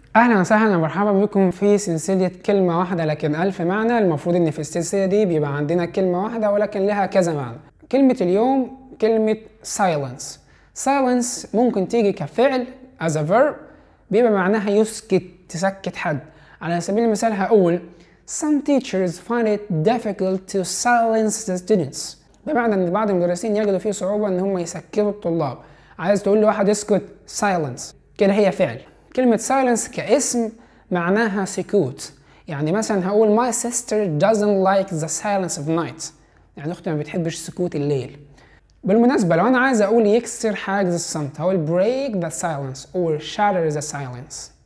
اهلا وسهلا ومرحبا بكم في سلسله كلمه واحده لكن الف معنى المفروض ان في السلسله دي بيبقى عندنا كلمه واحده ولكن لها كذا معنى كلمه اليوم كلمه silence silence ممكن تيجي كفعل as a verb بيبقى معناها يسكت تسكت حد على سبيل المثال هقول some teachers find it difficult to silence the students بمعنى ان بعض المدرسين يجدوا فيه صعوبه ان هم يسكتوا الطلاب عايز تقول لواحد اسكت silence كده هي فعل كلمة silence كاسم معناها سكوت يعني مثلا هقول my sister doesn't like the silence of night يعني اختي ما بتحبش سكوت الليل بالمناسبة لو انا عايز اقول يكسر حاجز الصمت هقول break the silence or shatter the silence